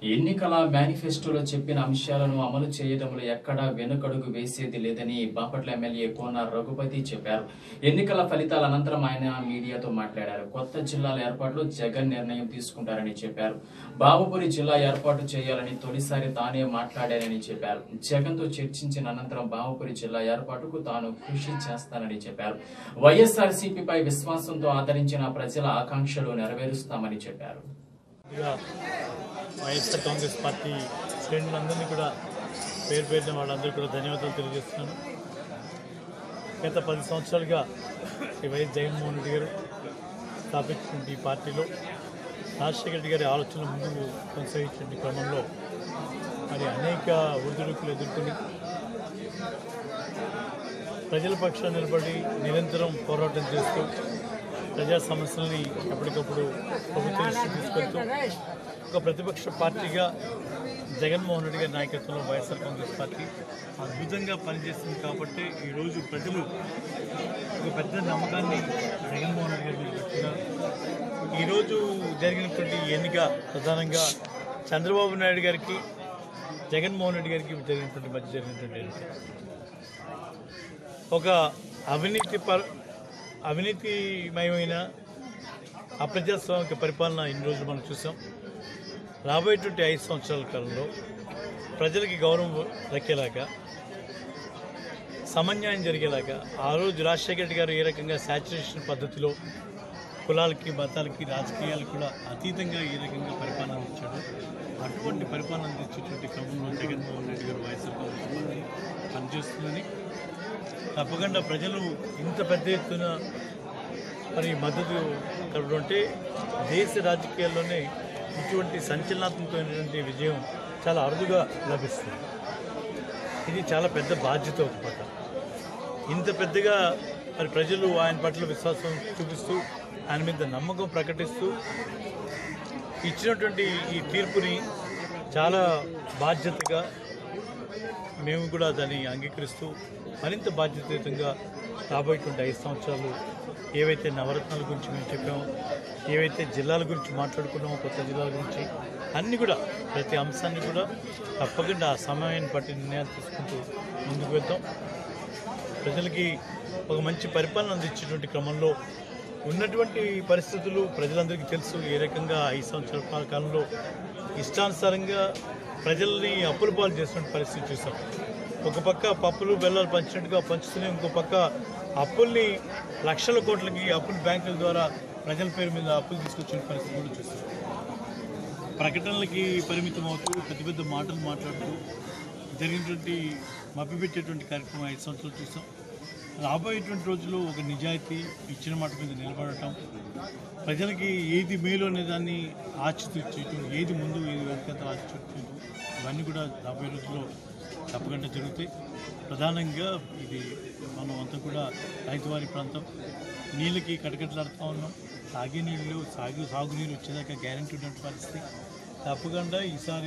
ఎన్నికల మేనిఫెస్టోలో చెప్పిన అంశాలను అమలు చేయడంలో ఎక్కడా వెనుకడుగు వేసేది లేదని బాపట్ల ఎమ్మెల్యే కోన రఘుపతి చెప్పారు ఎన్నికల ఫలితాల అనంతరం ఆయన మీడియాతో మాట్లాడారు కొత్త జిల్లాల ఏర్పాటులో జగన్ నిర్ణయం తీసుకుంటారని చెప్పారు బాబుపురి జిల్లా ఏర్పాటు చేయాలని తొలిసారి తానే మాట్లాడానని చెప్పారు జగన్ తో చర్చించిన అనంతరం బాబుపురి జిల్లా ఏర్పాటుకు తాను కృషి చేస్తానని చెప్పారు వైఎస్ఆర్సీపీపై విశ్వాసంతో ఆదరించిన ప్రజల ఆకాంక్షలు నెరవేరుస్తామని చెప్పారు ఇక వైఎస్ఆర్ కాంగ్రెస్ పార్టీ శ్రేణులందరినీ కూడా పేరు పేరున వాళ్ళందరికీ కూడా ధన్యవాదాలు తెలియజేస్తున్నాను గత పది సంవత్సరాలుగా శ్రీ వైఎస్ జగన్మోహన్ రెడ్డి గారు స్థాపించినటువంటి ఈ పార్టీలో రాజశేఖర రెడ్డి గారి ఆలోచనలు ముందుకు కొనసాగించిన క్రమంలో మరి అనేక ఒడిదుడుకులు ఎదుర్కొని ప్రజల పక్షాన్ని నిలబడి నిరంతరం పోరాటం చేస్తూ ప్రజా సమస్యల్ని ఎప్పటికప్పుడు ప్రభుత్వం దృష్టికి తీసుకెళ్తూ ఒక ప్రతిపక్ష పార్టీగా జగన్మోహన్ రెడ్డి గారి నాయకత్వంలో వైఎస్ఆర్ కాంగ్రెస్ పార్టీ అద్భుతంగా పనిచేస్తుంది కాబట్టి ఈరోజు ప్రజలు ఒక పెద్ద నమ్మకాన్ని జగన్మోహన్ రెడ్డి గారి మీద పెట్టుకున్నారు ఈరోజు జరిగినటువంటి ఎన్నిక ప్రధానంగా చంద్రబాబు నాయుడు గారికి జగన్మోహన్ రెడ్డి గారికి జరిగినటువంటి మధ్య జరిగినటువంటి ఎన్నిక ఒక అవినీతి పర అవినీతిమయమైన అప్రజాస్వామిక పరిపాలన ఇన్ని రోజులు మనం చూసాం రాబోయేటువంటి ఐదు సంవత్సరాల కాలంలో ప్రజలకి గౌరవం దక్కేలాగా సమన్యాయం జరిగేలాగా ఆ రోజు రాజశేఖర రెడ్డి గారు ఏ రకంగా శాచురేషన్ పద్ధతిలో కులాలకి మతాలకి రాజకీయాలకు కూడా అతీతంగా ఏ రకంగా పరిపాలన అందించాడు అటువంటి పరిపాలన అందించేటువంటి క్రమంలో జగన్మోహన్ రెడ్డి గారు వైఎస్ఆర్ కాంగ్రెస్ పార్టీ పనిచేస్తుందని తప్పకుండా ప్రజలు ఇంత పెద్ద ఎత్తున మరి మద్దతు కలగడం అంటే దేశ రాజకీయాల్లోనే ఇటువంటి సంచలనాత్మకమైనటువంటి విజయం చాలా అరుదుగా లభిస్తుంది ఇది చాలా పెద్ద బాధ్యత ఒక పక్క ఇంత పెద్దగా మరి ప్రజలు ఆయన పట్ల విశ్వాసం చూపిస్తూ ఆయన మీద నమ్మకం ప్రకటిస్తూ ఇచ్చినటువంటి ఈ తీర్పుని చాలా బాధ్యతగా మేము కూడా దాన్ని అంగీకరిస్తూ మరింత బాధ్యతాయుతంగా రాబోయేటువంటి ఐదు సంవత్సరాలు ఏవైతే నవరత్నాల గురించి మేము చెప్పామో ఏవైతే జిల్లాల గురించి మాట్లాడుకున్నామో కొత్త జిల్లాల గురించి అన్నీ కూడా ప్రతి అంశాన్ని కూడా తప్పకుండా ఆ సమయాన్ని బట్టి నిర్ణయాలు తీసుకుంటూ ముందుకు వెళ్తాం ప్రజలకి ఒక మంచి పరిపాలన అందించేటువంటి క్రమంలో ఉన్నటువంటి పరిస్థితులు ప్రజలందరికీ తెలుసు ఏ రకంగా ఐదు సంవత్సరాల కాలంలో ఇష్టానుసారంగా ప్రజల్ని అప్పుల పాలు చేసిన పరిస్థితి చూసాం ఒక పక్క పప్పులు బెల్లాలు పంచినట్టుగా పంచుతూనే ఇంకో పక్క అప్పుల్ని లక్షల కోట్లకి అప్పులు బ్యాంకుల ద్వారా ప్రజల పేరు మీద అప్పులు తీసుకొచ్చిన పరిస్థితి కూడా చూసాం ప్రకటనలకి పరిమితం అవుతూ పెద్ద పెద్ద మాటలు మాట్లాడుతూ జరిగినటువంటి మభ్యపెట్టేటువంటి కార్యక్రమం ఐదు సంవత్సరాలు చూసాం రాబోయేటువంటి రోజుల్లో ఒక నిజాయితీ ఇచ్చిన మాట మీద నిలబడటం ప్రజలకి ఏది మేలు అనే దాన్ని ఆచితూచేయటం ఏది ముందు ఏది వెనక ఆచితూచేయటం ఇవన్నీ కూడా రాబోయే రోజుల్లో తప్పకుండా జరుగుతాయి ప్రధానంగా ఇది మనం అంతా కూడా రైతువారి ప్రాంతం నీళ్ళకి కటకట్లాడుతూ ఉన్నాం తాగే నీళ్ళు సాగు సాగునీరు వచ్చేదాకా గ్యారంటీ ఉన్నటువంటి పరిస్థితి తప్పకుండా ఈసారి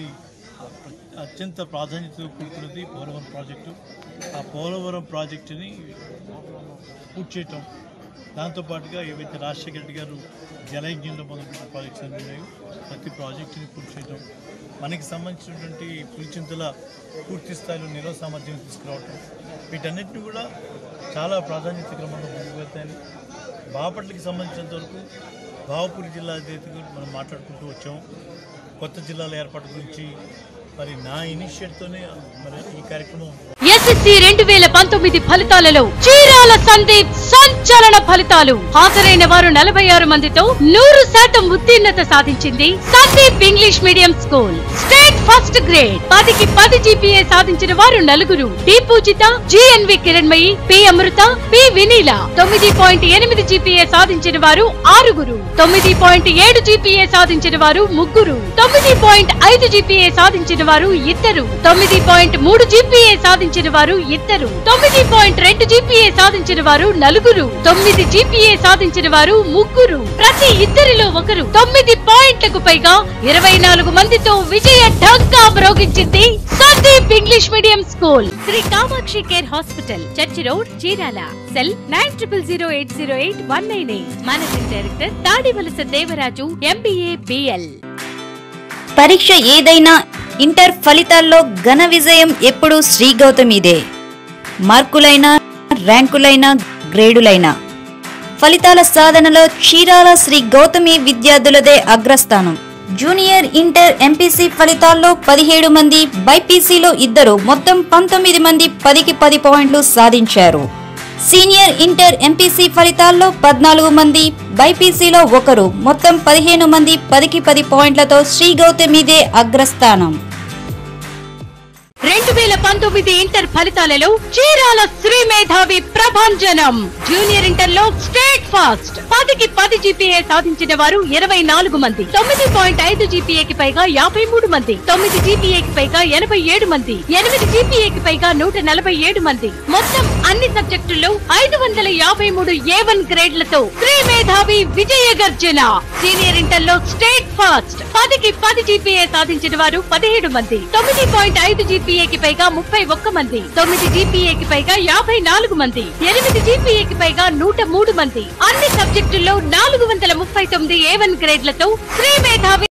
అత్యంత ప్రాధాన్యతతో కూడుకున్నది పోలవరం ప్రాజెక్టు ఆ పోలవరం ప్రాజెక్టుని పూర్తి చేయటం దాంతోపాటుగా ఏవైతే రాజశేఖర రెడ్డి గారు జలయజ్ఞంలో మొదలుపెట్టిన ప్రాజెక్ట్స్ అన్ని ఉన్నాయో ప్రతి ప్రాజెక్టుని పూర్తి చేయటం మనకి సంబంధించినటువంటి పులిచింతల పూర్తి స్థాయిలో నిల్వ సామర్థ్యం తీసుకురావటం వీటన్నిటిని కూడా చాలా ప్రాధాన్యత క్రమంలో ముందుకు వెళ్తాయని బాపట్లకి సంబంధించినంత వరకు భావపూరి జిల్లా అధినేతగా మనం మాట్లాడుకుంటూ వచ్చాము కొత్త జిల్లాల ఏర్పాటు గురించి మరి నా ఇనిషియేటివ్తోనే మరి ఈ కార్యక్రమం ఎస్ఎస్సి రెండు వేల పంతొమ్మిది ఫలితాలలో చీరాల సందీప్ సంచలన ఫలితాలు హాజరైన వారు నలభై ఆరు మందితో నూరు శాతం ఉత్తీర్ణత సాధించింది Sandeep English medium school state first grade పదికి పది జీపీఏ సాధించిన వారు నలుగురు D Poojitha GNV Kiranmayi P Amrutha P Vineela తొమ్మిది పాయింట్ ఎనిమిది జీపీఏ సాధించిన వారు ఆరుగురు తొమ్మిది పాయింట్ ఏడు జీపీఏ సాధించిన వారు ముగ్గురు తొమ్మిది పాయింట్ ఐదు జీపీఏ సాధించిన వారు ఇద్దరు తొమ్మిది పాయింట్ మూడు జీపీఏ సాధించిన వారు ఇద్దరు తొమ్మిది పాయింట్ రెండు జీపీఏ సాధించిన వారు నలుగురు తొమ్మిది జీపీఏ సాధించిన వారు ముగ్గురు ప్రతి ఇద్దరిలో ఒకరు తొమ్మిది పాయింట్లకు పైగా ఇరవై నాలుగు మందితో విజయ ఢంకా మ్రోగించింది Sandeep English medium school Sri Kamakshi care hospital church road Chirala cell nine triple zero eight zero eight one nine eight managing director Tadivalasa Devaraju MBA BL పరీక్ష ఏదైనా ఇంటర్ ఫలితాల్లో ఘన విజయం ఎప్పుడూ శ్రీ గౌతమిదే మార్కులైనా ర్యాంకులైనా గ్రేడులైనా ఫలితాల సాధనలో చీరాల శ్రీ గౌతమి విద్యార్థులదే అగ్రస్థానం జూనియర్ ఇంటర్ ఎంపీసీ ఫలితాల్లో పదిహేడు మంది బైపీసీలో ఇద్దరు మొత్తం పంతొమ్మిది మంది పదికి పది పాయింట్లు సాధించారు సీనియర్ ఇంటర్ ఎంపీసీ ఫలితాల్లో పద్నాలుగు మంది బైపీసీలో ఒకరు మొత్తం పదిహేను మంది పదికి పది పాయింట్లతో శ్రీ గౌతమిదే అగ్రస్థానం రెండు వేల పంతొమ్మిది ఇంటర్ ఫలితాలలో చీరాల శ్రీ మేధావి ప్రభంజనం జూనియర్ ఇంటర్ లో స్టేట్ ఫాస్ట్ పదికి పది జీపీఏ సాధించిన వారు ఇరవై నాలుగు మంది తొమ్మిది పాయింట్ ఐదు జీపీఏకి పైగా యాభై మూడు మంది తొమ్మిది జీపీఏకి పైగా ఎనభై ఏడు మంది ఎనిమిది జీపీఏకి పైగా నూట నలభై ఏడు మంది మొత్తం అన్ని సబ్జెక్టుల్లో ఐదు వందల యాభై మూడు ఏ వన్ గ్రేడ్లతో శ్రీ మేధావి విజయ గర్జన సీనియర్ ఇంటర్ లో స్టేట్ ఫాస్ట్ పదికి పది జీపీఏ సాధించిన వారు పదిహేడు మంది తొమ్మిది పాయింట్ ఐదు జీపీఏకి పైగా ముప్పై ఒక్క మంది తొమ్మిది జీపీఏకి పైగా యాభై నాలుగు మంది ఎనిమిది జీపీఏకి పైగా నూట మూడు మంది అన్ని సబ్జెక్టుల్లో నాలుగు వందల ముప్పై తొమ్మిది ఏ వన్ గ్రేడ్లతో శ్రీ మేధావి